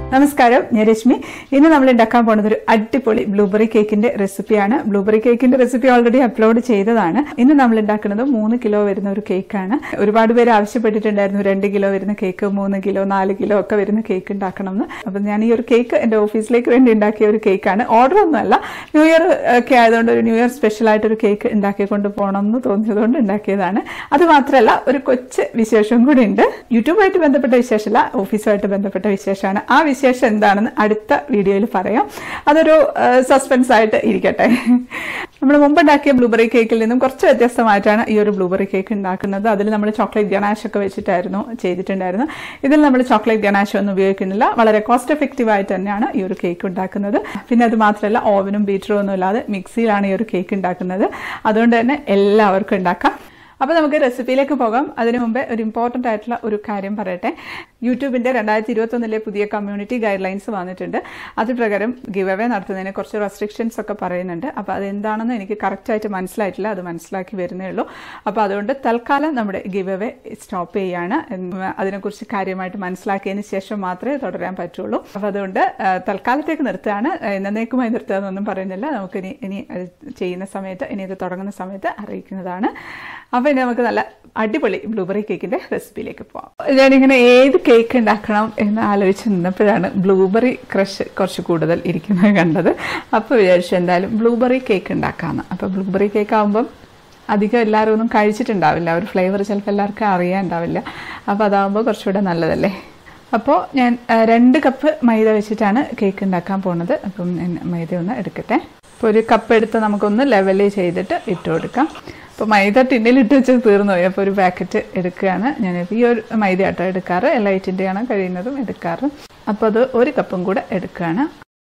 നമസ്കാരം ഞാൻ രശ്മി ഇന്ന് നമ്മൾ ഉണ്ടാക്കാൻ പോകുന്നത് ഒരു അടിപൊളി ബ്ലൂബെറി കേക്കിന്റെ റെസിപ്പിയാണ് ബ്ലൂബെറി കേക്കിന്റെ റെസിപ്പി ഓൾറെഡി അപ്ലോഡ് ചെയ്തതാണ് ഇന്ന് നമ്മൾ ഉണ്ടാക്കുന്നത് മൂന്ന് കിലോ വരുന്ന ഒരു കേക്കാണ് ഒരുപാട് പേര് ആവശ്യപ്പെട്ടിട്ടുണ്ടായിരുന്നു രണ്ട് കിലോ വരുന്ന കേക്ക് മൂന്ന് കിലോ നാല് കിലോ ഒക്കെ വരുന്ന കേക്ക് ഉണ്ടാക്കണം എന്ന് അപ്പം ഞാൻ ഈ ഒരു കേക്ക് എൻ്റെ ഓഫീസിലേക്ക് വേണ്ടി ഉണ്ടാക്കിയ ഒരു കേക്കാണ് ഓർഡർ ഒന്നുമല്ല ന്യൂ ഇയർ ഒക്കെ ആയതുകൊണ്ട് ഒരു ന്യൂ ഇയർ സ്പെഷ്യൽ ആയിട്ട് ഒരു കേക്ക് ഉണ്ടാക്കി കൊണ്ട് പോകണം എന്ന് തോന്നിയതുകൊണ്ട് ഉണ്ടാക്കിയതാണ് അത് മാത്രമല്ല ഒരു കൊച്ചു വിശേഷം കൂടി ഉണ്ട് യൂട്യൂബുമായിട്ട് ബന്ധപ്പെട്ട വിശേഷമല്ല ഓഫീസുമായിട്ട് ബന്ധപ്പെട്ട വിശേഷമാണ് ആ വിശേഷം എന്താണെന്ന് അടുത്ത വീഡിയോയിൽ പറയാം അതൊരു സസ്പെൻസ് ആയിട്ട് ഇരിക്കട്ടെ നമ്മൾ മുമ്പുണ്ടാക്കിയ ബ്ലൂബെറി കേക്കിൽ നിന്നും കുറച്ച് വ്യത്യസ്തമായിട്ടാണ് ഈ ഒരു ബ്ലൂബെറി കേക്ക് ഉണ്ടാക്കുന്നത് അതിൽ നമ്മൾ ചോക്ലേറ്റ് ഗണാഷ് ഒക്കെ വെച്ചിട്ടായിരുന്നു ചെയ്തിട്ടുണ്ടായിരുന്നു ഇതിൽ നമ്മൾ ചോക്ലേറ്റ് ഗണാഷ് ഒന്നും ഉപയോഗിക്കുന്നില്ല വളരെ കോസ്റ്റ് എഫക്റ്റീവ് ആയിട്ട് തന്നെയാണ് ഈ ഒരു കേക്ക് ഉണ്ടാക്കുന്നത് പിന്നെ അത് മാത്രമല്ല ഓവനും ബീറ്ററും ഒന്നും ഇല്ലാതെ മിക്സിയിലാണ് ഈ ഒരു കേക്ക് ഉണ്ടാക്കുന്നത് അതുകൊണ്ട് തന്നെ എല്ലാവർക്കും ഉണ്ടാക്കാം അപ്പോൾ നമുക്ക് റെസിപ്പിയിലേക്ക് പോകാം അതിനു മുമ്പേ ഒരു ഇമ്പോർട്ടൻ്റ് ആയിട്ടുള്ള ഒരു കാര്യം പറയട്ടെ യൂട്യൂബിൻ്റെ രണ്ടായിരത്തി ഇരുപത്തൊന്നിലെ പുതിയ കമ്മ്യൂണിറ്റി ഗൈഡ് ലൈൻസ് വന്നിട്ടുണ്ട് അത് പ്രകാരം ഗിവ് അവേ നടത്തുന്നതിന് കുറച്ച് റെസ്ട്രിക്ഷൻസ് ഒക്കെ പറയുന്നുണ്ട് അപ്പോൾ അതെന്താണെന്ന് എനിക്ക് കറക്റ്റായിട്ട് മനസ്സിലായിട്ടില്ല അത് മനസ്സിലാക്കി വരുന്നേ ഉള്ളൂ അപ്പോൾ അതുകൊണ്ട് തൽക്കാലം നമ്മുടെ ഗിവ് അവേ സ്റ്റോപ്പ് ചെയ്യുകയാണ് എന്ന് അതിനെക്കുറിച്ച് കാര്യമായിട്ട് മനസ്സിലാക്കിയതിന് ശേഷം മാത്രമേ തുടരാൻ പറ്റുള്ളൂ അപ്പോൾ അതുകൊണ്ട് ആ, തൽക്കാലത്തേക്ക് നിർത്തുകയാണ് എന്നേക്കുമായി നിർത്തുക എന്നൊന്നും പറയുന്നില്ല നമുക്കിനി ഇനി അത് ചെയ്യുന്ന സമയത്ത് ഇനി ഇത് തുടങ്ങുന്ന സമയത്ത് അറിയിക്കുന്നതാണ് അപ്പോൾ ഇനി നമുക്ക് നല്ല അടിപൊളി ബ്ലൂബെറി കേക്കിൻ്റെ റെസിപ്പിയിലേക്ക് പോകാം ഞാനിങ്ങനെ ഏത് കേക്ക് ഉണ്ടാക്കണം എന്ന് ആലോചിച്ച് നിന്നപ്പോഴാണ് ബ്ലൂബെറി ക്രഷ് കുറച്ച് കൂടുതൽ ഇരിക്കുന്നത് കണ്ടത് അപ്പോൾ വിചാരിച്ചു എന്തായാലും ബ്ലൂബെറി കേക്ക് ഉണ്ടാക്കാമെന്ന് അപ്പോൾ ബ്ലൂബെറി കേക്ക് ആകുമ്പം അധികം എല്ലാവരും ഒന്നും കഴിച്ചിട്ടുണ്ടാവില്ല ഒരു ഫ്ലേവർ ചിലപ്പോൾ എല്ലാവർക്കും അറിയാൻ ഉണ്ടാവില്ല അപ്പോൾ അതാകുമ്പോൾ കുറച്ചുകൂടെ നല്ലതല്ലേ അപ്പോൾ ഞാൻ ആ, രണ്ട് കപ്പ് മൈദ വെച്ചിട്ടാണ് കേക്ക് ഉണ്ടാക്കാൻ പോകുന്നത് അപ്പം ഞാൻ മൈദ ഒന്ന് എടുക്കട്ടെ അപ്പോൾ ഒരു കപ്പ് എടുത്ത് നമുക്കൊന്ന് ലെവൽ ചെയ്തിട്ട് ഇട്ട് കൊടുക്കാം അപ്പോൾ മൈദ ടിന്നിലിട്ട് വെച്ച് തീർന്നു പോയി അപ്പോൾ ഒരു പാക്കറ്റ് എടുക്കുകയാണ് ഞാനിപ്പോൾ ഈ ഒരു മൈദ ആട്ടോ എടുക്കാറ് ലൈറ്റിൻ്റെയാണ് കഴിയുന്നതും എടുക്കാറ് അപ്പോൾ അത് ഒരു കപ്പും കൂടെ എടുക്കുകയാണ്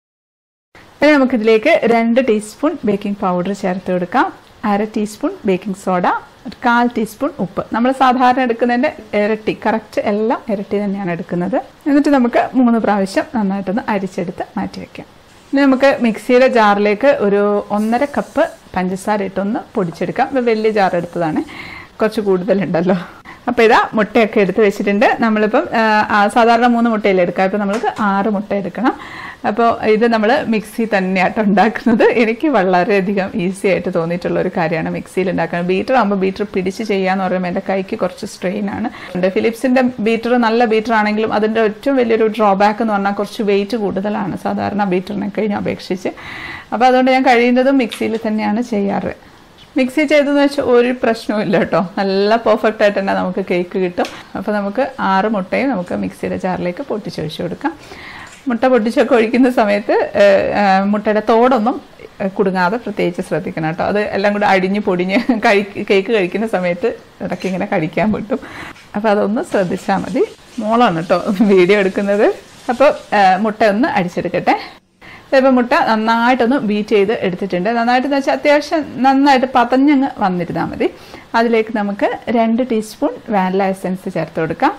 ഇനി നമുക്കിതിലേക്ക് രണ്ട് ടീസ്പൂൺ ബേക്കിംഗ് പൗഡർ ചേർത്ത് കൊടുക്കാം അര ടീസ്പൂൺ ബേക്കിംഗ് സോഡ ഒരു കാൽ ടീസ്പൂൺ ഉപ്പ് നമ്മൾ സാധാരണ എടുക്കുന്നതിൻ്റെ ഇരട്ടി കറക്റ്റ് എല്ലാം ഇരട്ടി തന്നെയാണ് എടുക്കുന്നത് എന്നിട്ട് നമുക്ക് മൂന്ന് പ്രാവശ്യം നന്നായിട്ടൊന്ന് അരിച്ചെടുത്ത് മാറ്റി വയ്ക്കാം ഇനി നമുക്ക് മിക്സിയുടെ ജാറിലേക്ക് ഒരു ഒന്നര കപ്പ് പഞ്ചസാര ഇട്ടൊന്ന് പൊടിച്ചെടുക്കാം ഇപ്പോൾ വലിയ ജാർ എടുത്തതാണ് കുറച്ച് കൂടുതലുണ്ടല്ലോ അപ്പോൾ ഇതാ മുട്ടയൊക്കെ എടുത്ത് വെച്ചിട്ടുണ്ട് നമ്മളിപ്പം ആ, ആ, സാധാരണ മൂന്ന് മുട്ടയിൽ എടുക്കാം ഇപ്പോൾ നമ്മൾക്ക് ആറ് മുട്ട എടുക്കണം അപ്പോൾ ഇത് നമ്മൾ മിക്സി തന്നെയാട്ടോ ഉണ്ടാക്കുന്നത് എനിക്ക് വളരെയധികം ഈസി ആയിട്ട് തോന്നിയിട്ടുള്ള ഒരു കാര്യമാണ് മിക്സിയിൽ ഉണ്ടാക്കുന്നത് ബീറ്റർ ആകുമ്പോൾ ബീറ്റർ പിടിച്ച് ചെയ്യാന്ന് പറയുമ്പോൾ എൻ്റെ കൈക്ക് കുറച്ച് സ്ട്രെയിൻ ആണ് ഉണ്ട് ഫിലിപ്സിൻ്റെ ബീറ്റർ നല്ല ബീറ്റർ ആണെങ്കിലും അതിൻ്റെ ഏറ്റവും വലിയൊരു ഡ്രോബാക്ക് എന്ന് പറഞ്ഞാൽ കുറച്ച് വെയിറ്റ് കൂടുതലാണ് സാധാരണ ബീറ്ററിനെ കഴിഞ്ഞ് അപേക്ഷിച്ച് അപ്പോൾ അതുകൊണ്ട് ഞാൻ കഴിയുന്നതും മിക്സിയിൽ തന്നെയാണ് ചെയ്യാറ് മിക്സി ചെയ്തെന്ന് വെച്ചാൽ ഒരു പ്രശ്നവും ഇല്ല കേട്ടോ നല്ല പെർഫെക്റ്റ് ആയിട്ട് തന്നെ നമുക്ക് കേക്ക് കിട്ടും അപ്പോൾ നമുക്ക് ആറ് മുട്ടയും നമുക്ക് മിക്സിയുടെ ജാറിലേക്ക് പൊട്ടിച്ചൊഴിച്ച് കൊടുക്കാം മുട്ട പൊട്ടിച്ചൊക്കെ ഒഴിക്കുന്ന സമയത്ത് ഏഹ്, ഏഹ്, മുട്ടയുടെ തോടൊന്നും ഏഹ്, കുടുങ്ങാതെ പ്രത്യേകിച്ച് ശ്രദ്ധിക്കണം കേട്ടോ അത് എല്ലാം കൂടെ അടിഞ്ഞ് പൊടിഞ്ഞ് കഴി കേക്ക് കഴിക്കുന്ന സമയത്ത് ഇടയ്ക്ക് ഇങ്ങനെ കടിക്കാൻ പറ്റും അപ്പോൾ അതൊന്ന് ശ്രദ്ധിച്ചാൽ മതി മോളാണ് കേട്ടോ വീഡിയോ എടുക്കുന്നത് അപ്പോൾ ഏഹ്, മുട്ട ഒന്ന് അടിച്ചെടുക്കട്ടെ ഇപ്പം മുട്ട നന്നായിട്ടൊന്ന് ബീറ്റ് ചെയ്ത് എടുത്തിട്ടുണ്ട് നന്നായിട്ടെന്ന് വെച്ചാൽ അത്യാവശ്യം നന്നായിട്ട് പതഞ്ഞങ്ങ് വന്നിരുന്നാൽ മതി അതിലേക്ക് നമുക്ക് രണ്ട് ടീസ്പൂൺ വാനില എസൻസ് ചേർത്ത് കൊടുക്കാം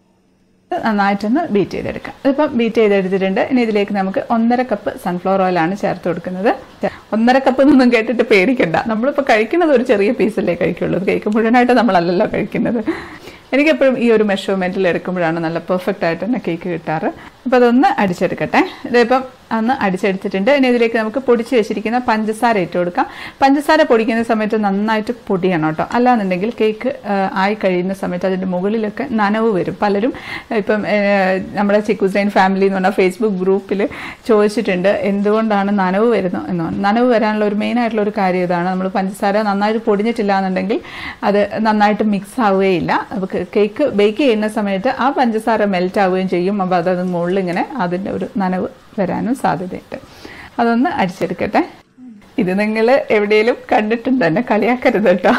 ഇത് നന്നായിട്ടൊന്ന് ബീറ്റ് ചെയ്തെടുക്കാം ഇതിപ്പം ബീറ്റ് ചെയ്തെടുത്തിട്ടുണ്ട് ഇനി ഇതിലേക്ക് നമുക്ക് ഒന്നര കപ്പ് സൺഫ്ലവർ ഓയിലാണ് ചേർത്ത് കൊടുക്കുന്നത് ഒന്നര കപ്പ് എന്നൊന്നും കേട്ടിട്ട് പേടിക്കണ്ട നമ്മളിപ്പോൾ കഴിക്കുന്നത് ഒരു ചെറിയ പീസല്ലേ കഴിക്കുള്ളൂ കേക്ക് മുഴുവനായിട്ട് നമ്മളല്ലല്ലോ കഴിക്കുന്നത് എനിക്കെപ്പോഴും ഈ ഒരു മെഷർമെൻറ്റിൽ എടുക്കുമ്പോഴാണ് നല്ല പെർഫെക്റ്റ് ആയിട്ട് തന്നെ കേക്ക് കിട്ടാറ് അപ്പോൾ അതൊന്ന് അടിച്ചെടുക്കട്ടെ ഇതിപ്പം അന്ന് അടിച്ചെടുത്തിട്ടുണ്ട് ഇനി ഇതിലേക്ക് നമുക്ക് പൊടിച്ച് വെച്ചിരിക്കുന്ന പഞ്ചസാര ഇട്ട് കൊടുക്കാം പഞ്ചസാര പൊടിക്കുന്ന സമയത്ത് നന്നായിട്ട് പൊടിയണം കേട്ടോ അല്ലാന്നുണ്ടെങ്കിൽ കേക്ക് ആ, ആയി കഴിയുന്ന സമയത്ത് അതിൻ്റെ മുകളിലൊക്കെ നനവ് വരും പലരും ഇപ്പം ഏ, നമ്മുടെ ചിക്കുസൈൻ ഫാമിലി എന്ന് പറഞ്ഞാൽ ഫേസ്ബുക്ക് ഗ്രൂപ്പിൽ ചോദിച്ചിട്ടുണ്ട് എന്തുകൊണ്ടാണ് നനവ് വരുന്നത് എന്ന് പറഞ്ഞു നനവ് വരാനുള്ള ഒരു മെയിൻ ആയിട്ടുള്ള ഒരു കാര്യം ഇതാണ് നമ്മൾ പഞ്ചസാര നന്നായിട്ട് പൊടിഞ്ഞിട്ടില്ല എന്നുണ്ടെങ്കിൽ അത് നന്നായിട്ട് മിക്സ് ആവുകയില്ല നമുക്ക് കേക്ക് ബേക്ക് ചെയ്യുന്ന സമയത്ത് ആ പഞ്ചസാര മെൽറ്റ് ആവുകയും ചെയ്യും അപ്പോൾ അതത് മുകളിൽ ഇങ്ങനെ അതിൻ്റെ ഒരു നനവ് വരാനും സാധ്യതയുണ്ട് അതൊന്ന് അടിച്ചെടുക്കട്ടെ ഇത് നിങ്ങൾ എവിടെയെങ്കിലും കണ്ടിട്ടുണ്ട് എന്നെ കളിയാക്കരുത് കേട്ടോ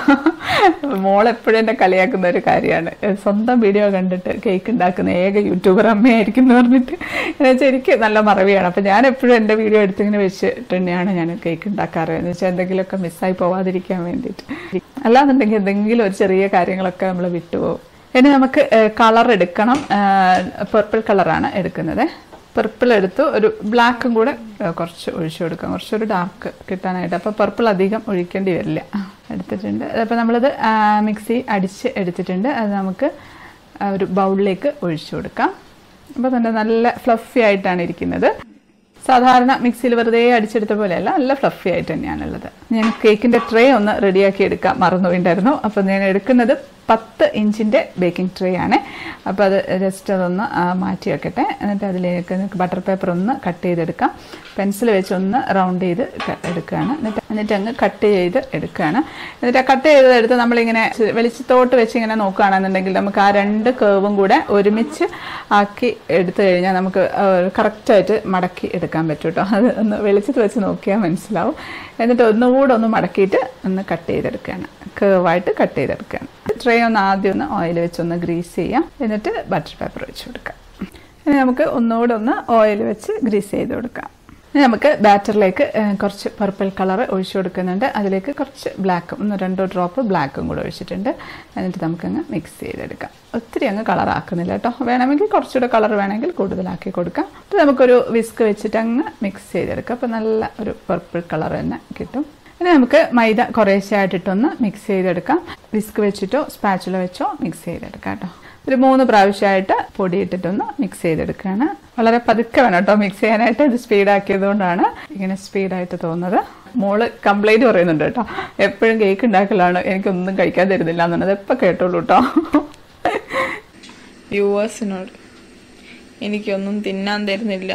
മോൾ എപ്പോഴും എന്നെ കളിയാക്കുന്ന ഒരു കാര്യമാണ് സ്വന്തം വീഡിയോ കണ്ടിട്ട് കേക്ക് ഉണ്ടാക്കുന്ന ഏക യൂട്യൂബർ അമ്മയായിരിക്കും എന്ന് പറഞ്ഞിട്ട് എന്ന് വെച്ചാൽ എനിക്ക് നല്ല മറവിയാണ് അപ്പോൾ ഞാൻ എപ്പോഴും എൻ്റെ വീഡിയോ എടുത്തിങ്ങനെ വെച്ചിട്ട് തന്നെയാണ് ഞാൻ കേക്ക് ഉണ്ടാക്കാറ് എന്ന് വെച്ചാൽ എന്തെങ്കിലുമൊക്കെ മിസ്സായി പോവാതിരിക്കാൻ വേണ്ടിയിട്ട് അല്ലാന്നുണ്ടെങ്കിൽ എന്തെങ്കിലും ഒരു ചെറിയ കാര്യങ്ങളൊക്കെ നമ്മൾ വിട്ടുപോകും ഇനി നമുക്ക് കളർ എടുക്കണം പർപ്പിൾ കളറാണ് എടുക്കുന്നത് പർപ്പിൾ എടുത്തു ഒരു ബ്ലാക്കും കൂടെ ഏ, കുറച്ച് ഒഴിച്ചു കൊടുക്കാം കുറച്ചൊരു ഡാർക്ക് കിട്ടാനായിട്ട് അപ്പോൾ പർപ്പിൾ അധികം ഒഴിക്കേണ്ടി വരില്ല എടുത്തിട്ടുണ്ട് അപ്പോൾ നമ്മളിത് ആ, മിക്സി അടിച്ച് എടുത്തിട്ടുണ്ട് അത് നമുക്ക് ആ ഒരു ബൗളിലേക്ക് ഒഴിച്ചു കൊടുക്കാം അപ്പോൾ തന്നെ നല്ല ഫ്ലഫി ആയിട്ടാണ് ഇരിക്കുന്നത് സാധാരണ മിക്സിയിൽ വെറുതെ അടിച്ചെടുത്ത പോലെയല്ല നല്ല ഫ്ലഫി ആയിട്ട് തന്നെയാണുള്ളത് ഞാൻ കേക്കിൻ്റെ ട്രേ ഒന്ന് റെഡിയാക്കി എടുക്കാൻ മറന്നുപോയിണ്ടായിരുന്നു അപ്പോൾ ഞാൻ എടുക്കുന്നത് പത്ത് ഇഞ്ചിൻ്റെ ബേക്കിംഗ് ട്രേ ആണ് അപ്പോൾ അത് ജസ്റ്റ് അതൊന്ന് ആ, മാറ്റി വെക്കട്ടെ എന്നിട്ട് അതിലേക്ക് നിങ്ങൾക്ക് ബട്ടർ പേപ്പർ ഒന്ന് കട്ട് ചെയ്തെടുക്കാം പെൻസിൽ വെച്ച് ഒന്ന് റൗണ്ട് ചെയ്ത് ക- എടുക്കുകയാണ് എന്നിട്ട് എന്നിട്ട് അങ്ങ് കട്ട് ചെയ്ത് എടുക്കുകയാണ് എന്നിട്ട് ആ കട്ട് ചെയ്ത് എടുത്ത് നമ്മളിങ്ങനെ വെളിച്ചത്തോട്ട് വെച്ച് ഇങ്ങനെ നോക്കുകയാണെന്നുണ്ടെങ്കിൽ നമുക്ക് ആ രണ്ട് കേവും കൂടെ ഒരുമിച്ച് ആക്കി എടുത്തു കഴിഞ്ഞാൽ നമുക്ക് കറക്റ്റായിട്ട് മടക്കി എടുക്കാൻ പറ്റും കേട്ടോ അത് ഒന്ന് വെളിച്ചത്ത് വെച്ച് നോക്കിയാൽ മനസ്സിലാവും എന്നിട്ട് ഒന്നുകൂടെ ഒന്ന് മടക്കിയിട്ട് ഒന്ന് കട്ട് ചെയ്തെടുക്കുകയാണ് കേവായിട്ട് കട്ട് ചെയ്തെടുക്കുകയാണ് ട്രേ ഒന്ന് ആദ്യം ഒന്ന് ഓയിൽ വെച്ചൊന്ന് ഗ്രീസ് ചെയ്യാം എന്നിട്ട് ബട്ടർ പേപ്പർ വെച്ച് കൊടുക്കാം ഇനി നമുക്ക് ഒന്നുകൂടെ ഒന്ന് ഓയിൽ വെച്ച് ഗ്രീസ് ചെയ്ത് കൊടുക്കാം ഇനി നമുക്ക് ബാറ്ററിലേക്ക് ഏഹ്, കുറച്ച് പർപ്പിൾ കളർ ഒഴിച്ചു കൊടുക്കുന്നുണ്ട് അതിലേക്ക് കുറച്ച് ബ്ലാക്കും ഒന്ന് രണ്ടോ ഡ്രോപ്പ് ബ്ലാക്കും കൂടെ ഒഴിച്ചിട്ടുണ്ട് എന്നിട്ട് നമുക്കങ്ങ് മിക്സ് ചെയ്തെടുക്കാം ഒത്തിരി അങ്ങ് കളർ ആക്കുന്നില്ല കേട്ടോ വേണമെങ്കിൽ കുറച്ചുകൂടെ കളർ വേണമെങ്കിൽ കൂടുതലാക്കി കൊടുക്കാം എന്നിട്ട് നമുക്കൊരു വിസ്ക് വെച്ചിട്ട് അങ്ങ് മിക്സ് ചെയ്തെടുക്കാം അപ്പോൾ നല്ല ഒരു പർപ്പിൾ കളർ തന്നെ കിട്ടും ഇനി നമുക്ക് മൈദ കുറേശ്ശായിട്ടിട്ടൊന്ന് മിക്സ് ചെയ്തെടുക്കാം വിസ്ക് വെച്ചിട്ടോ സ്പാച്ചുല വെച്ചോ മിക്സ് ചെയ്തെടുക്കാം കേട്ടോ ഒരു മൂന്ന് പ്രാവശ്യമായിട്ട് പൊടി ഇട്ടിട്ടൊന്ന് മിക്സ് ചെയ്തെടുക്കുകയാണ് വളരെ പതുക്കെ വേണം കേട്ടോ മിക്സ് ചെയ്യാനായിട്ട് ഇത് സ്പീഡാക്കിയത് കൊണ്ടാണ് ഇങ്ങനെ സ്പീഡായിട്ട് തോന്നുന്നത് മോള് കംപ്ലൈൻറ്റ് പറയുന്നുണ്ട് കേട്ടോ എപ്പോഴും കേക്ക് ഉണ്ടാക്കലാണ് എനിക്കൊന്നും കഴിക്കാൻ തരുന്നില്ല എന്നുള്ളത് എപ്പോൾ കേട്ടോളൂ കേട്ടോ വ്യൂവേഴ്സിനോട് എനിക്കൊന്നും തിന്നാൻ തരുന്നില്ല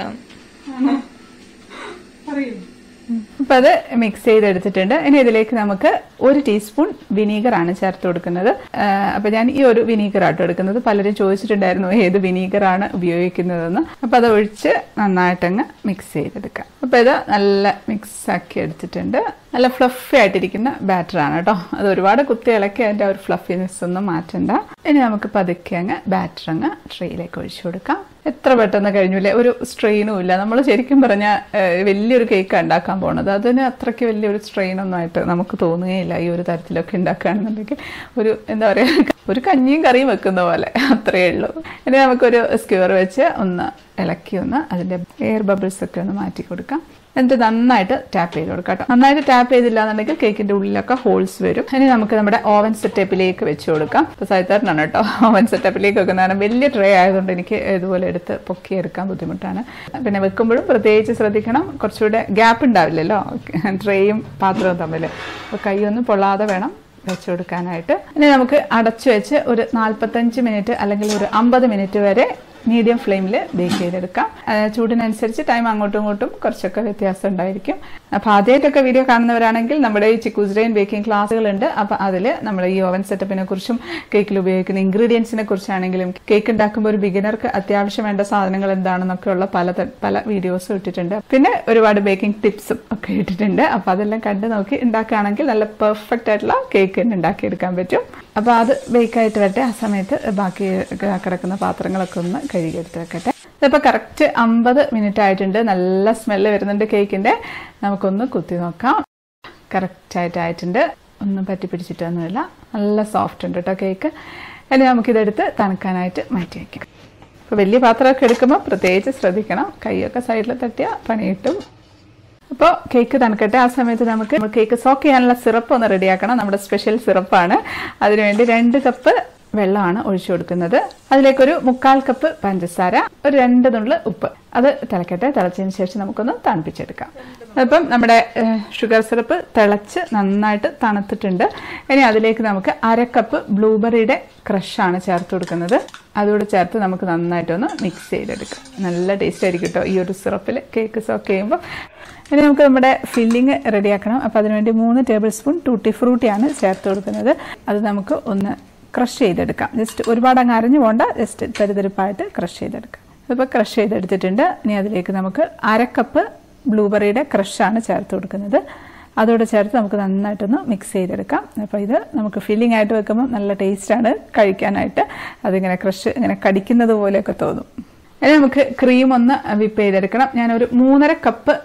അപ്പം അത് മിക്സ് ചെയ്തെടുത്തിട്ടുണ്ട് ഇനി ഇതിലേക്ക് നമുക്ക് ഒരു ടീസ്പൂൺ വിനീഗറാണ് ചേർത്ത് കൊടുക്കുന്നത് അപ്പം ഞാൻ ഈ ഒരു വിനീഗറാട്ടോ എടുക്കുന്നത് പലരും ചോദിച്ചിട്ടുണ്ടായിരുന്നു ഏത് വിനീഗറാണ് ഉപയോഗിക്കുന്നതെന്ന് അപ്പം അത് ഒഴിച്ച് നന്നായിട്ടങ്ങ് മിക്സ് ചെയ്തെടുക്കാം അപ്പം ഇത് നല്ല മിക്സ് ആക്കി എടുത്തിട്ടുണ്ട് നല്ല ഫ്ലഫി ആയിട്ടിരിക്കുന്ന ബാറ്ററാണ് കേട്ടോ അത് ഒരുപാട് കുത്തി ഇളക്കി അതിൻ്റെ ആ ഒരു ഫ്ലഫിനെസ് ഒന്നും മാറ്റണ്ട ഇനി നമുക്ക് പതുക്കെ അങ്ങ് ബാറ്റർ അങ്ങ് ട്രേയിലേക്ക് ഒഴിച്ചു കൊടുക്കാം എത്ര പെട്ടെന്ന് കഴിഞ്ഞില്ലേ ഒരു സ്ട്രെയിനും ഇല്ല നമ്മൾ ശരിക്കും പറഞ്ഞാൽ വലിയൊരു കേക്ക് ഉണ്ടാക്കാൻ പോണത് അതിന് അത്രയ്ക്ക് വലിയൊരു സ്ട്രെയിൻ ഒന്നും ആയിട്ട് നമുക്ക് തോന്നുകയില്ല ഈ ഒരു തരത്തിലൊക്കെ ഉണ്ടാക്കുകയാണെന്നുണ്ടെങ്കിൽ ഒരു എന്താ പറയുക ഒരു കഞ്ഞിയും കറിയും വെക്കുന്ന പോലെ അത്രയേ ഉള്ളൂ ഇനി നമുക്കൊരു സ്ക്യൂർ വെച്ച് ഒന്ന് ഇളക്കി ഒന്ന് അതിൻ്റെ എയർ ബബിൾസ് ഒക്കെ ഒന്ന് മാറ്റി കൊടുക്കാം എന്നിട്ട് നന്നായിട്ട് ടാപ്പ് ചെയ്ത് കൊടുക്കാം കേട്ടോ നന്നായിട്ട് ടാപ്പ് ചെയ്തില്ല എന്നുണ്ടെങ്കിൽ കേക്കിന്റെ ഉള്ളിലൊക്കെ ഹോൾസ് വരും ഇനി നമുക്ക് നമ്മുടെ ഓവൻ സെറ്റപ്പിലേക്ക് വെച്ച് കൊടുക്കാം ഇപ്പോൾ സൈത്താറിനാണ് കേട്ടോ ഓവൻ സെറ്റപ്പിലേക്ക് വെക്കുന്നത് കാരണം വലിയ ട്രേ ആയതുകൊണ്ട് എനിക്ക് ഇതുപോലെ എടുത്ത് പൊക്കിയെടുക്കാൻ ബുദ്ധിമുട്ടാണ് പിന്നെ വെക്കുമ്പോഴും പ്രത്യേകിച്ച് ശ്രദ്ധിക്കണം കുറച്ചുകൂടെ ഗ്യാപ്പ് ഉണ്ടാവില്ലല്ലോ ട്രേയും പാത്രവും തമ്മിൽ അപ്പോൾ കൈയൊന്നും പൊള്ളാതെ വേണം വെച്ച് കൊടുക്കാനായിട്ട് ഇനി നമുക്ക് അടച്ചു വെച്ച് ഒരു നാൽപ്പത്തഞ്ച് മിനിറ്റ് അല്ലെങ്കിൽ ഒരു അമ്പത് മിനിറ്റ് വരെ മീഡിയം ഫ്ലെയിമിൽ ബേക്ക് ചെയ്തെടുക്കാം ആ, ചൂടിനനുസരിച്ച് ടൈം അങ്ങോട്ടും ഇങ്ങോട്ടും കുറച്ചൊക്കെ വ്യത്യാസം ഉണ്ടായിരിക്കും അപ്പോൾ ആദ്യമായിട്ടൊക്കെ വീഡിയോ കാണുന്നവരാണെങ്കിൽ നമ്മുടെ ഈ ചിക്കൂസ്ഡെയിൻ ബേക്കിംഗ് ക്ലാസ്സുകളുണ്ട് അപ്പോൾ അതിൽ നമ്മൾ ഈ ഓവൻ സെറ്റപ്പിനെ കുറിച്ചും കേക്കിൽ ഉപയോഗിക്കുന്ന ഇൻഗ്രീഡിയൻസിനെ കുറിച്ചാണെങ്കിലും കേക്ക് ഉണ്ടാക്കുമ്പോൾ ഒരു ബിഗിനർക്ക് അത്യാവശ്യം വേണ്ട സാധനങ്ങൾ എന്താണെന്നൊക്കെയുള്ള പല ത- പല വീഡിയോസും ഇട്ടിട്ടുണ്ട് പിന്നെ ഒരുപാട് ബേക്കിംഗ് ടിപ്സും ഒക്കെ ഇട്ടിട്ടുണ്ട് അപ്പോൾ അതെല്ലാം കണ്ട് നോക്കി ഉണ്ടാക്കുകയാണെങ്കിൽ നല്ല പെർഫെക്റ്റ് ആയിട്ടുള്ള കേക്ക് തന്നെ ഉണ്ടാക്കിയെടുക്കാൻ പറ്റും അപ്പോൾ അത് ബേക്കായിട്ട് വരട്ടെ ആ സമയത്ത് ബാക്കി കിടക്കുന്ന പാത്രങ്ങളൊക്കെ ഒന്ന് കഴുകിയെടുത്ത് വെക്കട്ടെ ഇതിപ്പോൾ കറക്റ്റ് അമ്പത് മിനിറ്റ് ആയിട്ടുണ്ട് നല്ല സ്മെല്ല് വരുന്നുണ്ട് കേക്കിൻ്റെ നമുക്കൊന്ന് കുത്തി നോക്കാം കറക്റ്റായിട്ട് ആയിട്ടുണ്ട് ഒന്നും പറ്റി പിടിച്ചിട്ടൊന്നുമില്ല നല്ല സോഫ്റ്റ് ഉണ്ട് കേട്ടോ കേക്ക് ഇനി നമുക്കിതെടുത്ത് തണുക്കാനായിട്ട് മാറ്റി വയ്ക്കാം അപ്പോൾ വലിയ പാത്രമൊക്കെ എടുക്കുമ്പോൾ പ്രത്യേകിച്ച് ശ്രദ്ധിക്കണം കൈയൊക്കെ സൈഡിൽ തട്ടിയാൽ പണി കിട്ടും അപ്പോൾ കേക്ക് തണുക്കട്ടെ ആ സമയത്ത് നമുക്ക് കേക്ക് സോക്ക് ചെയ്യാനുള്ള സിറപ്പ് ഒന്ന് റെഡിയാക്കണം നമ്മുടെ സ്പെഷ്യൽ സിറപ്പാണ് അതിനുവേണ്ടി രണ്ട് കപ്പ് വെള്ളമാണ് ഒഴിച്ചു കൊടുക്കുന്നത് അതിലേക്കൊരു മുക്കാൽ കപ്പ് പഞ്ചസാര ഒരു രണ്ട് നുള്ള് ഉപ്പ് അത് തിളക്കട്ടെ തിളച്ചതിന് ശേഷം നമുക്കൊന്ന് തണുപ്പിച്ചെടുക്കാം അപ്പം നമ്മുടെ ഷുഗർ സിറപ്പ് തിളച്ച് നന്നായിട്ട് തണുത്തിട്ടുണ്ട് ഇനി അതിലേക്ക് നമുക്ക് അര കപ്പ് ബ്ലൂബെറിയുടെ ക്രഷാണ് ചേർത്ത് കൊടുക്കുന്നത് അതുകൂടെ ചേർത്ത് നമുക്ക് നന്നായിട്ടൊന്ന് മിക്സ് ചെയ്തെടുക്കാം നല്ല ടേസ്റ്റ് ആയിരിക്കും കേട്ടോ ഈ ഒരു സിറപ്പിൽ കേക്ക് സോക്ക് ചെയ്യുമ്പോൾ ഇനി നമുക്ക് നമ്മുടെ ഫില്ലിങ് റെഡിയാക്കണം അപ്പോൾ അതിനുവേണ്ടി മൂന്ന് ടേബിൾ സ്പൂൺ ടൂട്ടി ഫ്രൂട്ടിയാണ് ചേർത്ത് കൊടുക്കുന്നത് അത് നമുക്ക് ഒന്ന് ക്രഷ് ചെയ്തെടുക്കാം ജസ്റ്റ് ഒരുപാട് അങ്ങ് അരഞ്ഞു പോകണ്ട ജസ്റ്റ് തരിതരിപ്പായിട്ട് ക്രഷ് ചെയ്തെടുക്കാം ഇതിപ്പോൾ ക്രഷ് ചെയ്തെടുത്തിട്ടുണ്ട് ഇനി അതിലേക്ക് നമുക്ക് അര കപ്പ് ബ്ലൂബെറിയുടെ ക്രഷാണ് ചേർത്ത് കൊടുക്കുന്നത് അതോടെ ചേർത്ത് നമുക്ക് നന്നായിട്ടൊന്ന് മിക്സ് ചെയ്തെടുക്കാം അപ്പോൾ ഇത് നമുക്ക് ഫില്ലിംഗ് ആയിട്ട് വെക്കുമ്പോൾ നല്ല ടേസ്റ്റാണ് കഴിക്കാനായിട്ട് അതിങ്ങനെ ക്രഷ് ഇങ്ങനെ കടിക്കുന്നത് പോലെയൊക്കെ തോന്നും ഇനി നമുക്ക് ക്രീം ഒന്ന് വിപ്പ് ചെയ്തെടുക്കണം ഞാനൊരു മൂന്നര കപ്പ്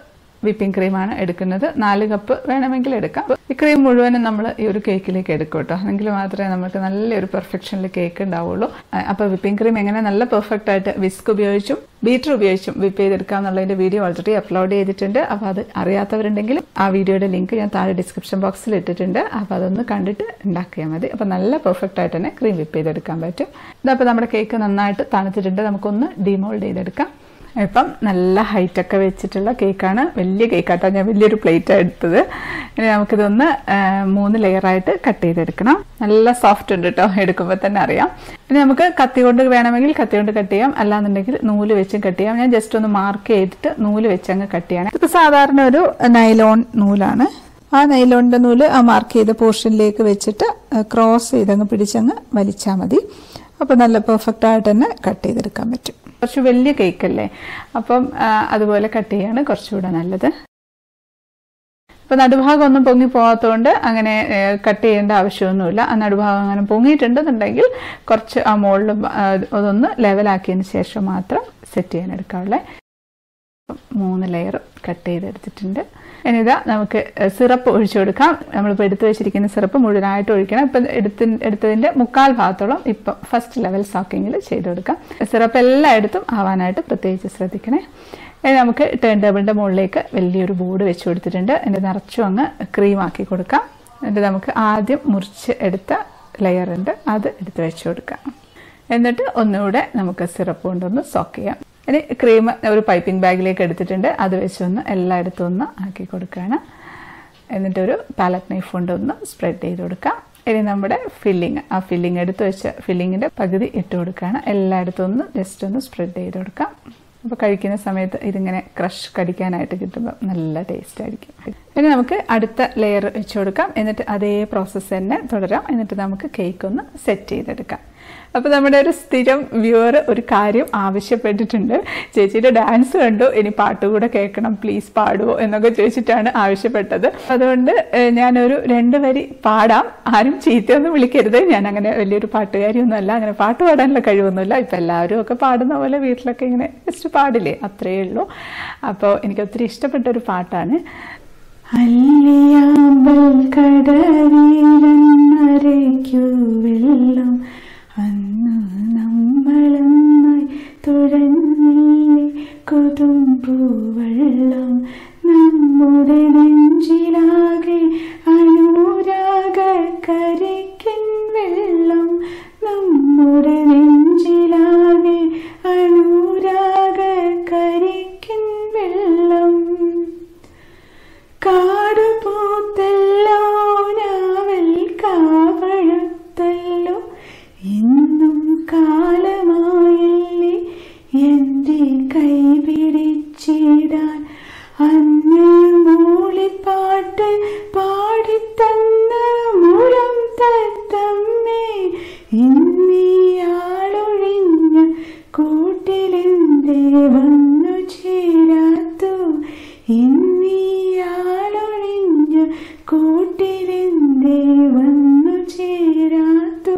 വിപ്പിംഗ് ക്രീമാണ് എടുക്കുന്നത് നാല് കപ്പ് വേണമെങ്കിൽ എടുക്കാം ഈ ക്രീം മുഴുവനും നമ്മൾ ഈ ഒരു കേക്കിലേക്ക് എടുക്കും കേട്ടോ എങ്കിൽ മാത്രമേ നമുക്ക് നല്ലൊരു പെർഫെക്ഷനിൽ കേക്ക് ഉണ്ടാവുള്ളൂ അഹ് അപ്പോൾ വിപ്പിംഗ് ക്രീം എങ്ങനെ നല്ല പെർഫെക്റ്റ് ആയിട്ട് വിസ്ക് ഉപയോഗിച്ചും ബീറ്റർ ഉപയോഗിച്ചും വിപ്പ് ചെയ്തെടുക്കാം എന്നുള്ളതിന്റെ വീഡിയോ ഓൾറെഡി അപ്ലോഡ് ചെയ്തിട്ടുണ്ട് അപ്പോൾ അത് അറിയാത്തവരുണ്ടെങ്കിൽ ആ വീഡിയോയുടെ ലിങ്ക് ഞാൻ താഴെ ഡിസ്ക്രിപ്ഷൻ ബോക്സിൽ ഇട്ടിട്ടുണ്ട് അപ്പോൾ അതൊന്ന് കണ്ടിട്ട് ഉണ്ടാക്കിയാൽ മതി അപ്പോൾ നല്ല പെർഫെക്റ്റ് ആയിട്ട് തന്നെ ക്രീം വിപ്പ് ചെയ്തെടുക്കാൻ പറ്റും ഇതപ്പോൾ നമ്മുടെ കേക്ക് നന്നായിട്ട് തണുത്തിട്ടുണ്ട് നമുക്കൊന്ന് ഡിമോൾഡ് ചെയ്തെടുക്കാം ഇപ്പം നല്ല ഹൈറ്റൊക്കെ വെച്ചിട്ടുള്ള കേക്കാണ് വലിയ കേക്കാട്ടോ ഞാൻ വലിയൊരു പ്ലേറ്റ് എടുത്തത് ഇനി നമുക്കിതൊന്ന് ആ, മൂന്ന് ലെയറായിട്ട് കട്ട് ചെയ്തെടുക്കണം നല്ല സോഫ്റ്റ് ഉണ്ട് കേട്ടോ എടുക്കുമ്പോൾ തന്നെ അറിയാം ഇനി നമുക്ക് കത്തി കൊണ്ട് വേണമെങ്കിൽ കത്തി കൊണ്ട് കട്ട് ചെയ്യാം അല്ലാന്നുണ്ടെങ്കിൽ നൂല് വെച്ചും കട്ട് ചെയ്യാം ഞാൻ ജസ്റ്റ് ഒന്ന് മാർക്ക് ചെയ്തിട്ട് നൂല് വെച്ച് അങ്ങ് കട്ട് ചെയ്യണം ഇത് സാധാരണ ഒരു നൈലോൺ നൂലാണ് ആ നൈലോണിന്റെ നൂല് ആ മാർക്ക് ചെയ്ത പോർഷനിലേക്ക് വെച്ചിട്ട് ക്രോസ് ചെയ്തങ്ങ് പിടിച്ചങ്ങ് വലിച്ചാൽ മതി അപ്പോൾ നല്ല പെർഫെക്റ്റ് ആയിട്ട് തന്നെ കട്ട് ചെയ്തെടുക്കാൻ പറ്റും കുറച്ച് വലിയ കേക്കല്ലേ അപ്പം ആ, അതുപോലെ കട്ട് ചെയ്യാണ് കുറച്ചുകൂടെ നല്ലത് ഇപ്പൊ നടുഭാഗം ഒന്നും പൊങ്ങി പോകാത്തതുകൊണ്ട് അങ്ങനെ കട്ട് ചെയ്യേണ്ട ആവശ്യമൊന്നുമില്ല ആ നടുഭാഗം അങ്ങനെ പൊങ്ങിയിട്ടുണ്ടെന്നുണ്ടെങ്കിൽ കുറച്ച് ആ മുകളിൽ അതൊന്ന് ലെവലാക്കിയതിന് ശേഷം മാത്രം സെറ്റ് ചെയ്യാൻ എടുക്കാവുള്ളേ മൂന്ന് ലെയർ കട്ട് ചെയ്തെടുത്തിട്ടുണ്ട് ഇനിതാ നമുക്ക് സിറപ്പ് ഒഴിച്ചു കൊടുക്കാം നമ്മളിപ്പോൾ എടുത്തു വെച്ചിരിക്കുന്ന സിറപ്പ് മുഴുവനായിട്ട് ഒഴിക്കണം ഇപ്പം എടുത്തി എടുത്തതിൻ്റെ മുക്കാൽ ഭാഗത്തോളം ഇപ്പം ഫസ്റ്റ് ലെവൽ സോക്കിങ്ങിൽ ചെയ്ത് കൊടുക്കാം സിറപ്പ് എല്ലായിടത്തും ആവാനായിട്ട് പ്രത്യേകിച്ച് ശ്രദ്ധിക്കണേ ഇനി നമുക്ക് ടേൺ ടേബിളിൻ്റെ മുകളിലേക്ക് വലിയൊരു ബോർഡ് വെച്ച് കൊടുത്തിട്ടുണ്ട് എന്നിട്ട് നിറച്ചും അങ്ങ് ക്രീമാക്കി കൊടുക്കാം എന്നിട്ട് നമുക്ക് ആദ്യം മുറിച്ച് എടുത്ത ലെയർ ഉണ്ട് അത് എടുത്ത് വെച്ച് കൊടുക്കാം എന്നിട്ട് ഒന്നുകൂടെ നമുക്ക് സിറപ്പ് കൊണ്ടൊന്ന് സോക്ക് ചെയ്യാം ഇനി ക്രീം ഒരു പൈപ്പിംഗ് ബാഗിലേക്ക് എടുത്തിട്ടുണ്ട് അത് വെച്ചൊന്ന് എല്ലായിടത്തും ഒന്ന് ആക്കി കൊടുക്കുകയാണ് എന്നിട്ടൊരു പാലറ്റ് നൈഫ് കൊണ്ട് ഒന്ന് സ്പ്രെഡ് ചെയ്ത് കൊടുക്കാം ഇനി നമ്മുടെ ഫില്ലിങ് ആ ഫില്ലിങ് എടുത്ത് വെച്ച ഫില്ലിങ്ങിൻ്റെ പകുതി ഇട്ട് കൊടുക്കുകയാണ് എല്ലായിടത്തും ഒന്ന് ജസ്റ്റ് ഒന്ന് സ്പ്രെഡ് ചെയ്ത് കൊടുക്കാം അപ്പോൾ കഴിക്കുന്ന സമയത്ത് ഇതിങ്ങനെ ക്രഷ് കടിക്കാനായിട്ട് കിട്ടുമ്പോൾ നല്ല ടേസ്റ്റ് ആയിരിക്കും ഇനി നമുക്ക് അടുത്ത ലെയർ വെച്ച് കൊടുക്കാം എന്നിട്ട് അതേ പ്രോസസ്സ് തന്നെ തുടരാം എന്നിട്ട് നമുക്ക് കേക്ക് ഒന്ന് സെറ്റ് ചെയ്തെടുക്കാം അപ്പോൾ നമ്മുടെ ഒരു സ്ഥിരം വ്യൂവർ ഒരു കാര്യം ആവശ്യപ്പെട്ടിട്ടുണ്ട് ചേച്ചിയുടെ ഡാൻസ് കണ്ടു ഇനി പാട്ട് കൂടെ കേൾക്കണം പ്ലീസ് പാടുവോ എന്നൊക്കെ ചോദിച്ചിട്ടാണ് ആവശ്യപ്പെട്ടത് അതുകൊണ്ട് ഏഹ്, ഞാനൊരു രണ്ട് വരി പാടാം ആരും ചീത്തയൊന്നും വിളിക്കരുത് ഞാൻ അങ്ങനെ വലിയൊരു പാട്ടുകാരിയൊന്നും അല്ല അങ്ങനെ പാട്ട് പാടാനുള്ള കഴിവൊന്നുമില്ല ഇപ്പം എല്ലാവരും ഒക്കെ പാടുന്ന പോലെ വീട്ടിലൊക്കെ ഇങ്ങനെ ജസ്റ്റ് പാടില്ലേ അത്രയേ ഉള്ളൂ അപ്പോൾ എനിക്ക് ഒത്തിരി ഇഷ്ടപ്പെട്ട ഒരു പാട്ടാണ് അല്ലിയാമ്പൽ കടവിലന്നരയ്ക്കു വെള്ളം അന്ന് നമ്മളൊന്നായി തുഴഞ്ഞില്ലേ കൊതുമ്പൂവെള്ളം നമ്മുടെ നെഞ്ചിലാകെ അനുരാഗ കരിക്കിൻ വെള്ളം നമ്മുടെ നെഞ്ചിലാകെ അനുരാഗ കരിക്കിൻ വെള്ളം കാടുപൂത്തല്ലോ ഞാവൽ കാവഴുത്തല്ലോ എന്നും കാലമായില്ലേ എൻ്റെ കൈ പിടിച്ചിടാൻ അന്ന് മൂളിപ്പാട്ട് പാടിത്തന്ന മുളം തത്തമ്മേ ഇന്നിയാളൊഴിഞ്ഞ കൂട്ടിലെന്തേ വന്നു ചേരാത്തു ഇന്നിയാളൊഴിഞ്ഞ കൂട്ടിലെന്തേ വന്നു ചേരാത്തു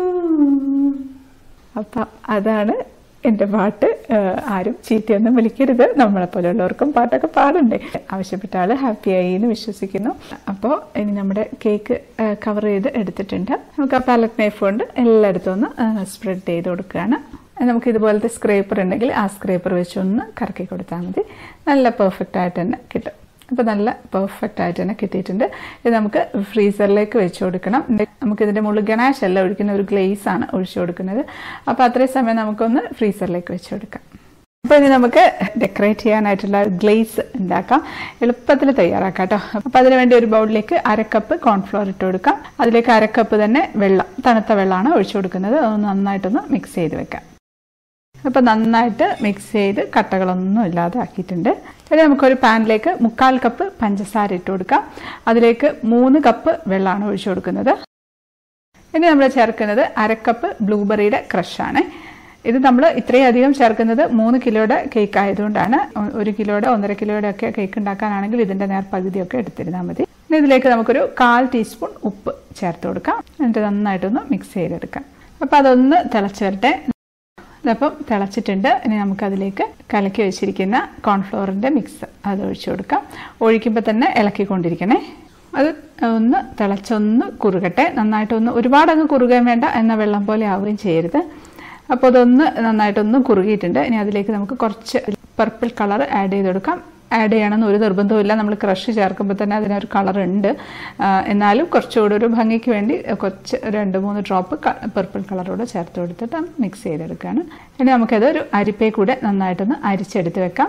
അപ്പം അതാണ് എൻ്റെ പാട്ട് ഏഹ് ആരും ചീത്തയൊന്നും വിളിക്കരുത് നമ്മളെ പോലെയുള്ളവർക്കും പാട്ടൊക്കെ പാടണ്ടേ ആവശ്യപ്പെട്ട ആൾ ഹാപ്പിയായി എന്ന് വിശ്വസിക്കുന്നു അപ്പോൾ ഇനി നമ്മുടെ കേക്ക് കവർ ചെയ്ത് എടുത്തിട്ടുണ്ട് നമുക്ക് ആ പാലറ്റ് നൈഫ് കൊണ്ട് എല്ലായിടത്തും ഒന്ന് സ്പ്രെഡ് ചെയ്ത് കൊടുക്കുകയാണ് നമുക്ക് ഇതുപോലത്തെ സ്ക്രേപ്പർ ഉണ്ടെങ്കിൽ ആ സ്ക്രേപ്പർ വെച്ചൊന്ന് കറക്കി കൊടുത്താൽ മതി നല്ല പെർഫെക്റ്റ് ആയിട്ട് തന്നെ കിട്ടും അപ്പോൾ നല്ല പെർഫെക്റ്റ് ആയിട്ട് തന്നെ കിട്ടിയിട്ടുണ്ട് ഇത് നമുക്ക് ഫ്രീസറിലേക്ക് വെച്ച് കൊടുക്കണം നമുക്ക് ഇതിൻ്റെ മുകളിൽ ഗണാഷ് അല്ല ഒഴിക്കുന്ന ഒരു ഗ്ലേസ് ആണ് ഒഴിച്ചു കൊടുക്കുന്നത് അപ്പോൾ അത്രയും സമയം നമുക്കൊന്ന് ഫ്രീസറിലേക്ക് വെച്ച് കൊടുക്കാം അപ്പോൾ ഇനി നമുക്ക് ഡെക്കറേറ്റ് ചെയ്യാനായിട്ടുള്ള ഗ്ലേസ് ഉണ്ടാക്കാം എളുപ്പത്തിൽ തയ്യാറാക്കാം കേട്ടോ അപ്പോൾ അതിന് വേണ്ടി ഒരു ബൗളിലേക്ക് അരക്കപ്പ് കോൺഫ്ലോർ ഇട്ട് കൊടുക്കാം അതിലേക്ക് അരക്കപ്പ് തന്നെ വെള്ളം തണുത്ത വെള്ളമാണ് ഒഴിച്ചു കൊടുക്കുന്നത് അതൊന്ന് നന്നായിട്ടൊന്ന് മിക്സ് ചെയ്ത് വെക്കാം അപ്പോൾ നന്നായിട്ട് മിക്സ് ചെയ്ത് കട്ടകളൊന്നും ഇല്ലാതെ ആക്കിയിട്ടുണ്ട് ഇനി നമുക്കൊരു പാനിലേക്ക് മുക്കാൽ കപ്പ് പഞ്ചസാര ഇട്ട് കൊടുക്കാം അതിലേക്ക് മൂന്ന് കപ്പ് വെള്ളമാണ് ഒഴിച്ചു കൊടുക്കുന്നത് ഇനി നമ്മൾ ചേർക്കുന്നത് അരക്കപ്പ് ബ്ലൂബെറിയുടെ ക്രഷാണ് ഇത് നമ്മൾ ഇത്രയും അധികം ചേർക്കുന്നത് മൂന്ന് കിലോയുടെ കേക്ക് ആയതുകൊണ്ടാണ് ഒ- ഒരു കിലോയുടെ ഒന്നര കിലോയുടെ ഒക്കെ കേക്ക് ഉണ്ടാക്കാനാണെങ്കിൽ ഇതിൻ്റെ നേർ പകുതിയൊക്കെ എടുത്തിരുന്നാൽ മതി ഇനി ഇതിലേക്ക് നമുക്കൊരു കാൽ ടീസ്പൂൺ ഉപ്പ് ചേർത്ത് കൊടുക്കാം എന്നിട്ട് നന്നായിട്ടൊന്ന് മിക്സ് ചെയ്തെടുക്കാം അപ്പോൾ അതൊന്ന് തിളച്ച് വരട്ടെ ഇതപ്പം തിളച്ചിട്ടുണ്ട് ഇനി നമുക്കതിലേക്ക് കലക്കി വെച്ചിരിക്കുന്ന കോൺഫ്ലവറിൻ്റെ മിക്സ് അത് ഒഴിച്ചു കൊടുക്കാം ഒഴിക്കുമ്പോൾ തന്നെ ഇളക്കിക്കൊണ്ടിരിക്കണേ അത് ഒന്ന് തിളച്ചൊന്ന് കുറുകട്ടെ നന്നായിട്ടൊന്ന് ഒരുപാടങ്ങ് കുറുകാൻ വേണ്ട എന്ന വെള്ളം പോലെ ആവുകയും ചെയ്യരുത് അപ്പോൾ അതൊന്ന് നന്നായിട്ടൊന്ന് കുറുകിയിട്ടുണ്ട് ഇനി അതിലേക്ക് നമുക്ക് കുറച്ച് പർപ്പിൾ കളർ ആഡ് ചെയ്ത് കൊടുക്കാം ആഡ് ചെയ്യണമെന്ന് ഒരു നിർബന്ധമില്ല നമ്മൾ ക്രഷ് ചേർക്കുമ്പോൾ തന്നെ അതിനൊരു കളർ ഉണ്ട് ആ, എന്നാലും കുറച്ചുകൂടി ഒരു ഭംഗിക്ക് വേണ്ടി കുറച്ച് രണ്ട് മൂന്ന് ഡ്രോപ്പ് പർപ്പിൾ കളറോടെ ചേർത്ത് കൊടുത്തിട്ട് മിക്സ് ചെയ്തെടുക്കുകയാണ് ഇനി നമുക്കത് ഒരു അരിപ്പേ കൂടെ നന്നായിട്ടൊന്ന് അരിച്ചെടുത്ത് വെക്കാം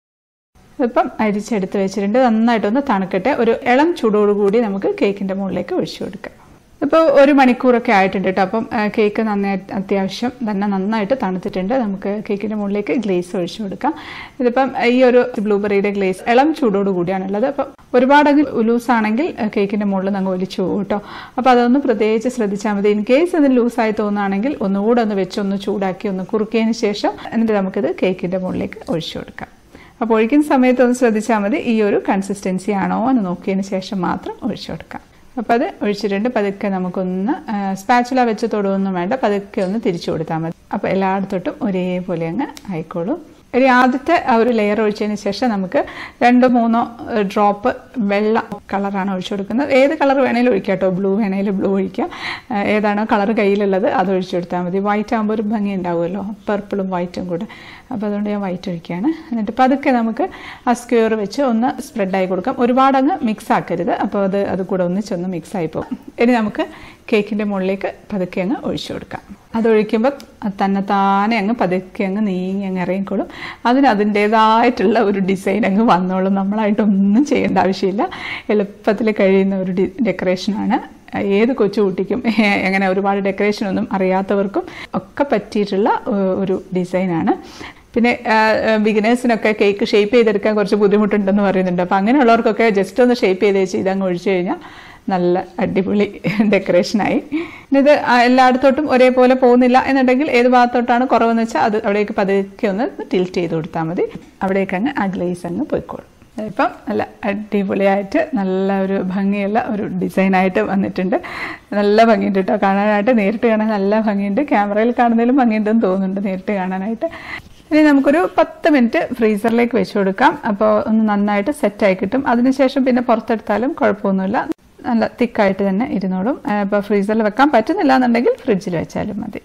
ഇപ്പം അരിച്ചെടുത്ത് വെച്ചിട്ടുണ്ട് നന്നായിട്ടൊന്ന് തണുക്കട്ടെ ഒരു ഇളം ചൂടോടുകൂടി നമുക്ക് കേക്കിൻ്റെ മുകളിലേക്ക് ഒഴിച്ചു കൊടുക്കാം ഇപ്പോൾ ഒരു മണിക്കൂറൊക്കെ ആയിട്ടുണ്ട് കേട്ടോ അപ്പം ആ, കേക്ക് നന്നായി അത്യാവശ്യം തന്നെ നന്നായിട്ട് തണുത്തിട്ടുണ്ട് നമുക്ക് കേക്കിൻ്റെ മുകളിലേക്ക് ഗ്ലേസ് ഒഴിച്ചു കൊടുക്കാം ഇതിപ്പം ഈ ഒരു ബ്ലൂബെറിയുടെ ഗ്ലേസ് ഇളം ചൂടോട് കൂടിയാണുള്ളത് അപ്പം ഒരുപാട് അങ്ങ് ലൂസാണെങ്കിൽ കേക്കിൻ്റെ മുകളിൽ അങ്ങ് ഒലിച്ചു പോകും കേട്ടോ അപ്പോൾ അതൊന്ന് പ്രത്യേകിച്ച് ശ്രദ്ധിച്ചാൽ മതി ഇൻ കേസ് അത് ലൂസായി തോന്നുകയാണെങ്കിൽ ഒന്നുകൂടെ ഒന്ന് വെച്ച് ഒന്ന് ചൂടാക്കി ഒന്ന് കുറുക്കിയതിന് ശേഷം എന്നിട്ട് നമുക്കിത് കേക്കിൻ്റെ മുകളിലേക്ക് ഒഴിച്ചു കൊടുക്കാം അപ്പോൾ ഒഴിക്കുന്ന സമയത്ത് ഒന്ന് ശ്രദ്ധിച്ചാൽ മതി ഈ ഒരു കൺസിസ്റ്റൻസി ആണോ എന്ന് നോക്കിയതിന് ശേഷം മാത്രം ഒഴിച്ചു കൊടുക്കാം അപ്പോൾ അത് ഒഴിച്ചിട്ടുണ്ട് പതുക്കെ നമുക്കൊന്ന് സ്പാച്ചുല വെച്ച് തൊടുവൊന്നും വേണ്ട പതുക്കെ ഒന്ന് തിരിച്ചു കൊടുത്താൽ മതി അപ്പോൾ എല്ലായിടത്തോട്ടും ഒരേപോലെ അങ്ങ് ആയിക്കോളും ഇനി ആദ്യത്തെ ആ ഒരു ലെയർ ഒഴിച്ചതിന് ശേഷം നമുക്ക് രണ്ടോ മൂന്നോ ഡ്രോപ്പ് വെള്ള കളറാണ് ഒഴിച്ചു കൊടുക്കുന്നത് ഏത് കളർ വേണേലും ഒഴിക്കാം കേട്ടോ ബ്ലൂ വേണേലും ബ്ലൂ ഒഴിക്കാം ആ, ഏതാണോ കളർ കയ്യിലുള്ളത് അത് ഒഴിച്ചു കൊടുത്താൽ മതി വൈറ്റ് ആകുമ്പോൾ ഒരു ഭംഗി ഉണ്ടാവുമല്ലോ പർപ്പിളും വൈറ്റും കൂടെ അപ്പോൾ അതുകൊണ്ട് ഞാൻ വൈറ്റ് ഒഴിക്കുകയാണ് എന്നിട്ട് പതുക്കെ നമുക്ക് ആ സ്ക്വയർ വെച്ച് ഒന്ന് സ്പ്രെഡായി കൊടുക്കാം ഒരുപാട് അങ്ങ് മിക്സ് ആക്കരുത് അപ്പോൾ അത് അത് കൂടെ ഒന്നിച്ചൊന്ന് മിക്സ് ആയി പോകും ഇനി നമുക്ക് കേക്കിൻ്റെ മുകളിലേക്ക് പതുക്കെ അങ്ങ് ഒഴിച്ചു കൊടുക്കാം അത് ഒഴിക്കുമ്പോൾ തന്നെ താനെ അങ്ങ് പതുക്കെ അങ്ങ് നീങ്ങി അങ്ങ് ഇറങ്ങിക്കോളും അതിന് അതിൻ്റേതായിട്ടുള്ള ഒരു ഡിസൈൻ അങ്ങ് വന്നോളും നമ്മളായിട്ടൊന്നും ചെയ്യേണ്ട ആവശ്യമില്ല എളുപ്പത്തിൽ കഴിയുന്ന ഒരു ഡി ഡെക്കറേഷനാണ് ഏത് കൊച്ചുകുട്ടിക്കും എങ്ങനെ ഒരുപാട് ഡെക്കറേഷനൊന്നും അറിയാത്തവർക്കും ഒക്കെ പറ്റിയിട്ടുള്ള ഏഹ്, ഒരു ഡിസൈനാണ് പിന്നെ ബിഗിനേഴ്സിനൊക്കെ കേക്ക് ഷേപ്പ് ചെയ്തെടുക്കാൻ കുറച്ച് ബുദ്ധിമുട്ടുണ്ടെന്ന് പറയുന്നുണ്ട് അപ്പോൾ അങ്ങനെയുള്ളവർക്കൊക്കെ ജസ്റ്റ് ഒന്ന് ഷേപ്പ് ചെയ്ത് വെച്ച് ഇതങ്ങ് ഒഴിച്ചു കഴിഞ്ഞാൽ നല്ല അടിപൊളി ഡെക്കറേഷനായി ഇനി ഇത് ആ എല്ലായിടത്തോട്ടും ഒരേപോലെ പോകുന്നില്ല എന്നുണ്ടെങ്കിൽ ഏത് ഭാഗത്തോട്ടാണ് കുറവെന്ന് വെച്ചാൽ അത് അവിടേക്ക് പതുക്കെ ഒന്ന് ടിൽറ്റ് ചെയ്ത് കൊടുത്താൽ മതി അവിടേക്ക് അങ്ങ് ആ ഗ്ലേസ് അങ്ങ് പോയിക്കോളും ഇപ്പം നല്ല അടിപൊളിയായിട്ട് നല്ല ഒരു ഭംഗിയുള്ള ഒരു ഡിസൈനായിട്ട് വന്നിട്ടുണ്ട് നല്ല ഭംഗിയുണ്ട് കേട്ടോ കാണാനായിട്ട് നേരിട്ട് കാണാൻ നല്ല ഭംഗിയുണ്ട് ക്യാമറയിൽ കാണുന്നതിലും ഭംഗിയുണ്ടെന്ന് തോന്നുന്നുണ്ട് നേരിട്ട് കാണാനായിട്ട് ഇനി നമുക്കൊരു പത്ത് മിനിറ്റ് ഫ്രീസറിലേക്ക് വെച്ച് കൊടുക്കാം അപ്പോൾ ഒന്ന് നന്നായിട്ട് സെറ്റായി കിട്ടും അതിനുശേഷം പിന്നെ പുറത്തെടുത്താലും കുഴപ്പമൊന്നുമില്ല നല്ല തിക്കായിട്ട് തന്നെ ഇരുന്നോളും അപ്പോൾ ഫ്രീസറിൽ വെക്കാൻ പറ്റുന്നില്ല എന്നുണ്ടെങ്കിൽ ഫ്രിഡ്ജിൽ വെച്ചാലും മതി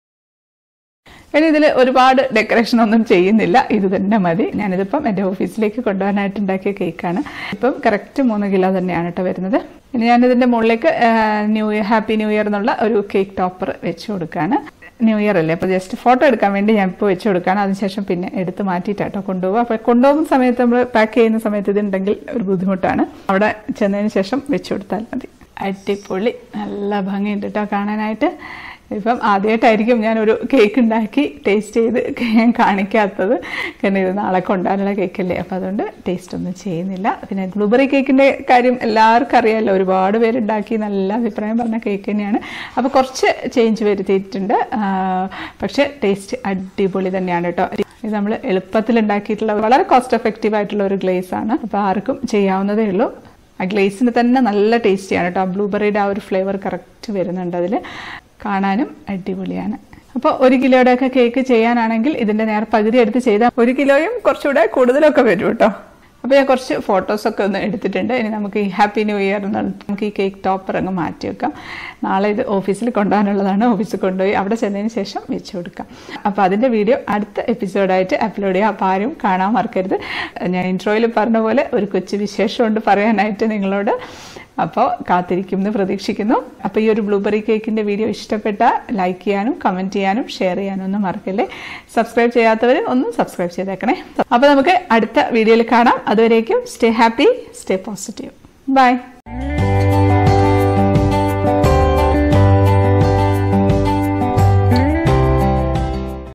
ഇനി ഇതിൽ ഒരുപാട് ഡെക്കറേഷൻ ഒന്നും ചെയ്യുന്നില്ല ഇത് തന്നെ മതി ഞാനിതിപ്പം എൻ്റെ ഓഫീസിലേക്ക് കൊണ്ടുപോകാനായിട്ട് ഉണ്ടാക്കിയ കേക്കാണ് ഇപ്പം കറക്റ്റ് മൂന്ന് കിലോ തന്നെയാണ് കേട്ടോ വരുന്നത് ഇനി ഞാനിതിൻ്റെ മുകളിലേക്ക് new year happy new year എന്നുള്ള ഒരു കേക്ക് ടോപ്പർ വെച്ച് കൊടുക്കുകയാണ് ന്യൂ ഇയർ അല്ലേ അപ്പോൾ ജസ്റ്റ് ഫോട്ടോ എടുക്കാൻ വേണ്ടി ഞാൻ ഇപ്പോൾ വെച്ച് കൊടുക്കുകയാണ് അതിനുശേഷം പിന്നെ എടുത്ത് മാറ്റിയിട്ടാട്ടോ കൊണ്ടുപോകുക അപ്പോൾ കൊണ്ടുപോകുന്ന സമയത്ത് നമ്മൾ പാക്ക് ചെയ്യുന്ന സമയത്ത് ഇതുണ്ടെങ്കിൽ ഒരു ബുദ്ധിമുട്ടാണ് അവിടെ ചെന്നതിന് ശേഷം വെച്ച് കൊടുത്താൽ മതി അടിപൊളി നല്ല ഭംഗിയുണ്ട് കേട്ടോ കാണാനായിട്ട് ഇപ്പം ആദ്യമായിട്ടായിരിക്കും ഞാനൊരു കേക്ക് ഉണ്ടാക്കി ടേസ്റ്റ് ചെയ്ത് ഞാൻ കാണിക്കാത്തത് കാരണം ഇത് നാളെ കൊണ്ടുപോകാനുള്ള കേക്കല്ലേ അപ്പോൾ അതുകൊണ്ട് ടേസ്റ്റ് ഒന്നും ചെയ്യുന്നില്ല പിന്നെ ബ്ലൂബെറി കേക്കിൻ്റെ കാര്യം എല്ലാവർക്കും അറിയാമല്ലോ ഒരുപാട് പേര് ഉണ്ടാക്കി നല്ല അഭിപ്രായം പറഞ്ഞ കേക്ക് തന്നെയാണ് അപ്പോൾ കുറച്ച് ചേഞ്ച് വരുത്തിയിട്ടുണ്ട് ആ, പക്ഷേ ടേസ്റ്റ് അടിപൊളി തന്നെയാണ് കേട്ടോ ഇത് നമ്മൾ എളുപ്പത്തിൽ ഉണ്ടാക്കിയിട്ടുള്ള വളരെ കോസ്റ്റ് എഫക്റ്റീവ് ആയിട്ടുള്ള ഒരു ഗ്ലേസ് ആണ് അപ്പോൾ ആർക്കും ചെയ്യാവുന്നതേ ഉള്ളൂ ആ ഗ്ലേസിന് തന്നെ നല്ല ടേസ്റ്റിയാണ് കേട്ടോ ആ ബ്ലൂബെറിയുടെ ആ ഒരു ഫ്ലേവർ കറക്റ്റ് വരുന്നുണ്ട് അതിൽ കാണാനും അടിപൊളിയാണ് അപ്പോൾ ഒരു കിലോയുടെ ഒക്കെ കേക്ക് ചെയ്യാനാണെങ്കിൽ ഇതിൻ്റെ നേരെ പകുതി എടുത്ത് ചെയ്താൽ ഒരു കിലോയും കുറച്ചുകൂടെ കൂടുതലൊക്കെ വരും കേട്ടോ അപ്പോൾ ഞാൻ കുറച്ച് ഫോട്ടോസൊക്കെ ഒന്ന് എടുത്തിട്ടുണ്ട് ഇനി നമുക്ക് ഈ ഹാപ്പി ന്യൂ ഇയർ എന്ന് പറഞ്ഞിട്ട് നമുക്ക് ഈ കേക്ക് ടോപ്പർ അങ്ങ് മാറ്റി വെക്കാം നാളെ ഇത് ഓഫീസിൽ കൊണ്ടുപോകാനുള്ളതാണ് ഓഫീസിൽ കൊണ്ടുപോയി അവിടെ ചെന്നതിന് ശേഷം വെച്ച് കൊടുക്കാം അപ്പോൾ അതിൻ്റെ വീഡിയോ അടുത്ത എപ്പിസോഡായിട്ട് അപ്ലോഡ് ചെയ്യാം അപ്പോൾ ആരും കാണാൻ മറക്കരുത് ഞാൻ ഇൻട്രോയിൽ പറഞ്ഞ പോലെ ഒരു കൊച്ചു വിശേഷമുണ്ട് പറയാനായിട്ട് നിങ്ങളോട് അപ്പോൾ കാത്തിരിക്കുമെന്ന് പ്രതീക്ഷിക്കുന്നു അപ്പോൾ ഈ ഒരു ബ്ലൂബെറി കേക്കിൻ്റെ വീഡിയോ ഇഷ്ടപ്പെട്ട ലൈക്ക് ചെയ്യാനും കമൻറ്റ് ചെയ്യാനും ഷെയർ ചെയ്യാനും ഒന്നും മറക്കല്ലേ സബ്സ്ക്രൈബ് ചെയ്യാത്തവർ ഒന്ന് സബ്സ്ക്രൈബ് ചെയ്തേക്കണേ അപ്പോൾ നമുക്ക് അടുത്ത വീഡിയോയിൽ കാണാം അതുവരേക്കും stay happy stay positive by